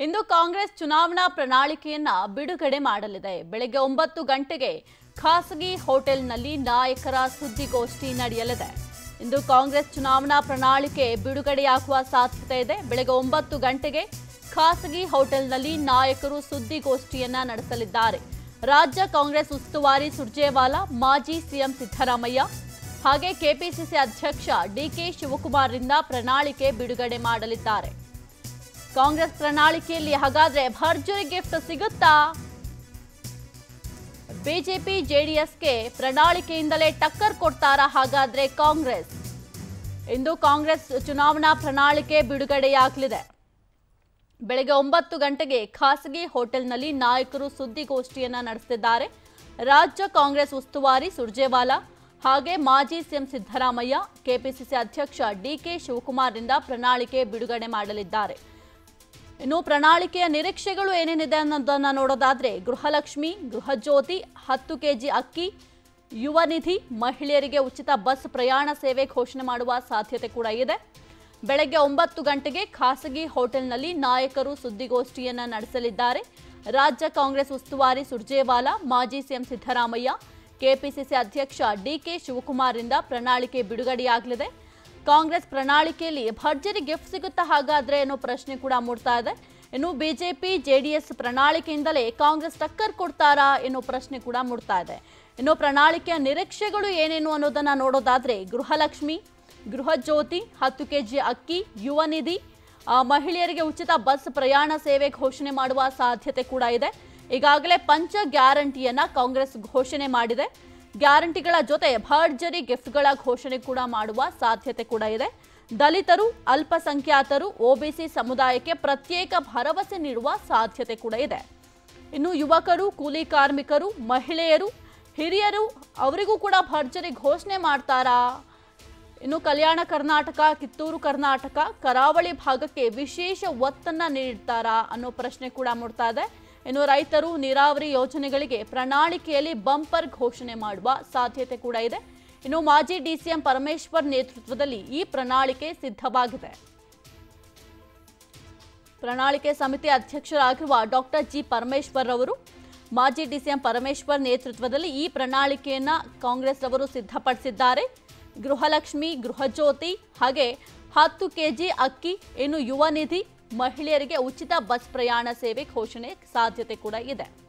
ಇಂದು ಕಾಂಗ್ರೆಸ್ ಚುನಾವಣಾ ಪ್ರಣಾಳಿಕೆಯನ್ನ ಬಿಡುಗಡೆ ಮಾಡಲಿದೆ ಬೆಳಗ್ಗೆ ಒಂಬತ್ತು ಗಂಟೆಗೆ ಖಾಸಗಿ ಹೋಟೆಲ್ನಲ್ಲಿ ನಾಯಕರ ಸುದ್ದಿಗೋಷ್ಠಿ ನಡೆಯಲಿದೆ ಇಂದು ಕಾಂಗ್ರೆಸ್ ಚುನಾವಣಾ ಪ್ರಣಾಳಿಕೆ ಬಿಡುಗಡೆಯಾಗುವ ಸಾಧ್ಯತೆ ಇದೆ ಬೆಳಗ್ಗೆ ಒಂಬತ್ತು ಗಂಟೆಗೆ ಖಾಸಗಿ ಹೋಟೆಲ್ನಲ್ಲಿ ನಾಯಕರು ಸುದ್ದಿಗೋಷ್ಠಿಯನ್ನ ನಡೆಸಲಿದ್ದಾರೆ ರಾಜ್ಯ ಕಾಂಗ್ರೆಸ್ ಉಸ್ತುವಾರಿ ಸುರ್ಜೇವಾಲಾ ಮಾಜಿ ಸಿಎಂ ಸಿದ್ದರಾಮಯ್ಯ ಹಾಗೆ ಕೆಪಿಸಿಸಿ ಅಧ್ಯಕ್ಷ ಡಿಕೆ ಶಿವಕುಮಾರ್ರಿಂದ ಪ್ರಣಾಳಿಕೆ ಬಿಡುಗಡೆ ಮಾಡಲಿದ್ದಾರೆ ಕಾಂಗ್ರೆಸ್ ಪ್ರಣಾಳಿಕೆಯಲ್ಲಿ ಹಾಗಾದ್ರೆ ಭರ್ಜರಿ ಗಿಫ್ಟ್ ಸಿಗುತ್ತಾ ಬಿಜೆಪಿ ಜೆಡಿಎಸ್ಗೆ ಪ್ರಣಾಳಿಕೆಯಿಂದಲೇ ಟಕ್ಕರ್ ಕೊಡ್ತಾರಾ ಹಾಗಾದ್ರೆ ಕಾಂಗ್ರೆಸ್ ಇಂದು ಕಾಂಗ್ರೆಸ್ ಚುನಾವಣಾ ಪ್ರಣಾಳಿಕೆ ಬಿಡುಗಡೆಯಾಗಲಿದೆ ಬೆಳಗ್ಗೆ ಒಂಬತ್ತು ಗಂಟೆಗೆ ಖಾಸಗಿ ಹೋಟೆಲ್ನಲ್ಲಿ ನಾಯಕರು ಸುದ್ದಿಗೋಷ್ಠಿಯನ್ನ ನಡೆಸುತ್ತಿದ್ದಾರೆ ರಾಜ್ಯ ಕಾಂಗ್ರೆಸ್ ಉಸ್ತುವಾರಿ ಸುರ್ಜೇವಾಲಾ ಹಾಗೆ ಮಾಜಿ ಸಿಎಂ ಸಿದ್ದರಾಮಯ್ಯ ಕೆಪಿಸಿಸಿ ಅಧ್ಯಕ್ಷ ಡಿಕೆ ಶಿವಕುಮಾರ್ರಿಂದ ಪ್ರಣಾಳಿಕೆ ಬಿಡುಗಡೆ ಮಾಡಲಿದ್ದಾರೆ ಇನ್ನು ಪ್ರಣಾಳಿಕೆಯ ನಿರೀಕ್ಷೆಗಳು ಏನೇನಿದೆ ಅನ್ನೋದನ್ನ ನೋಡೋದಾದ್ರೆ ಗೃಹಲಕ್ಷ್ಮಿ ಗೃಹಜ್ಯೋತಿ ಹತ್ತು ಕೆಜಿ ಅಕ್ಕಿ ಯುವ ನಿಧಿ ಮಹಿಳೆಯರಿಗೆ ಉಚಿತ ಬಸ್ ಪ್ರಯಾಣ ಸೇವೆ ಘೋಷಣೆ ಮಾಡುವ ಸಾಧ್ಯತೆ ಕೂಡ ಇದೆ ಬೆಳಗ್ಗೆ ಒಂಬತ್ತು ಗಂಟೆಗೆ ಖಾಸಗಿ ಹೋಟೆಲ್ನಲ್ಲಿ ನಾಯಕರು ಸುದ್ದಿಗೋಷ್ಠಿಯನ್ನ ನಡೆಸಲಿದ್ದಾರೆ ರಾಜ್ಯ ಕಾಂಗ್ರೆಸ್ ಉಸ್ತುವಾರಿ ಸುರ್ಜೇವಾಲಾ ಮಾಜಿ ಸಿಎಂ ಸಿದ್ದರಾಮಯ್ಯ ಕೆಪಿಸಿಸಿ ಅಧ್ಯಕ್ಷ ಡಿಕೆ ಶಿವಕುಮಾರ್ರಿಂದ ಪ್ರಣಾಳಿಕೆ ಬಿಡುಗಡೆಯಾಗಲಿದೆ ಕಾಂಗ್ರೆಸ್ ಪ್ರಣಾಳಿಕೆಯಲ್ಲಿ ಭರ್ಜರಿ ಗಿಫ್ಟ್ ಸಿಗುತ್ತಾ ಹಾಗಾದ್ರೆ ಅನ್ನೋ ಪ್ರಶ್ನೆ ಕೂಡ ಮೂಡ್ತಾ ಇದೆ ಇನ್ನು ಬಿಜೆಪಿ ಜೆಡಿಎಸ್ ಪ್ರಣಾಳಿಕೆಯಿಂದಲೇ ಕಾಂಗ್ರೆಸ್ ಟಕ್ಕರ್ ಕೊಡ್ತಾರಾ ಎನ್ನೋ ಪ್ರಶ್ನೆ ಕೂಡ ಮೂಡ್ತಾ ಇದೆ ಇನ್ನು ಪ್ರಣಾಳಿಕೆಯ ನಿರೀಕ್ಷೆಗಳು ಏನೇನು ಅನ್ನೋದನ್ನ ನೋಡೋದಾದ್ರೆ ಗೃಹಲಕ್ಷ್ಮಿ ಗೃಹಜ್ಯೋತಿ ಹತ್ತು ಕೆಜಿ ಅಕ್ಕಿ ಯುವ ನಿಧಿ ಆ, ಮಹಿಳೆಯರಿಗೆ ಉಚಿತ ಬಸ್ ಪ್ರಯಾಣ ಸೇವೆ ಘೋಷಣೆ ಮಾಡುವ ಸಾಧ್ಯತೆ ಕೂಡ ಇದೆ ಈಗಾಗಲೇ ಪಂಚ ಗ್ಯಾರಂಟಿಯನ್ನ ಕಾಂಗ್ರೆಸ್ ಘೋಷಣೆ ಮಾಡಿದೆ ಗ್ಯಾರಂಟಿಗಳ ಜೊತೆ ಭರ್ಜರಿ ಗಿಫ್ಟ್ಗಳ ಘೋಷಣೆ ಕೂಡ ಮಾಡುವ ಸಾಧ್ಯತೆ ಕೂಡ ಇದೆ ದಲಿತರು ಅಲ್ಪಸಂಖ್ಯಾತರು ಒಬಿಸಿ ಸಮುದಾಯಕ್ಕೆ ಪ್ರತ್ಯೇಕ ಭರವಸೆ ನೀಡುವ ಸಾಧ್ಯತೆ ಕೂಡ ಇದೆ ಇನ್ನು ಯುವಕರು ಕೂಲಿ ಕಾರ್ಮಿಕರು ಮಹಿಳೆಯರು ಹಿರಿಯರು ಅವರಿಗೂ ಕೂಡ ಭರ್ಜರಿ ಘೋಷಣೆ ಮಾಡ್ತಾರಾ ಇನ್ನು ಕಲ್ಯಾಣ ಕರ್ನಾಟಕ ಕಿತ್ತೂರು ಕರ್ನಾಟಕ ಕರಾವಳಿ ಭಾಗಕ್ಕೆ ವಿಶೇಷ ಒತ್ತನ್ನ ನೀಡ್ತಾರಾ ಅನ್ನೋ ಪ್ರಶ್ನೆ ಕೂಡ ಮೂಡ್ತಾ ಇದೆ ಇನ್ನು ರೈತರು ನೀರಾವರಿ ಯೋಜನೆಗಳಿಗೆ ಪ್ರಣಾಳಿಕೆಯಲ್ಲಿ ಬಂಪರ್ ಘೋಷಣೆ ಮಾಡುವ ಸಾಧ್ಯತೆ ಕೂಡ ಇದೆ ಇನ್ನು ಮಾಜಿ ಡಿಸಿಎಂ ಪರಮೇಶ್ವರ್ ನೇತೃತ್ವದಲ್ಲಿ ಈ ಪ್ರಣಾಳಿಕೆ ಸಿದ್ಧವಾಗಿದೆ ಪ್ರಣಾಳಿಕೆ ಸಮಿತಿ ಅಧ್ಯಕ್ಷರಾಗಿರುವ ಡಾಕ್ಟರ್ ಜಿ ಪರಮೇಶ್ವರ್ ಅವರು ಮಾಜಿ ಡಿಸಿಎಂ ಪರಮೇಶ್ವರ್ ನೇತೃತ್ವದಲ್ಲಿ ಈ ಪ್ರಣಾಳಿಕೆಯನ್ನ ಕಾಂಗ್ರೆಸ್ ಅವರು ಸಿದ್ಧಪಡಿಸಿದ್ದಾರೆ ಗೃಹಲಕ್ಷ್ಮಿ ಗೃಹಜ್ಯೋತಿ ಹಾಗೆ ಹತ್ತು ಕೆಜಿ ಅಕ್ಕಿ ಇನ್ನು ಯುವ ನಿಧಿ ಮಹಿಳೆಯರಿಗೆ ಉಚಿತ ಬಸ್ ಪ್ರಯಾಣ ಸೇವೆ ಘೋಷಣೆ ಸಾಧ್ಯತೆ ಕೂಡ ಇದೆ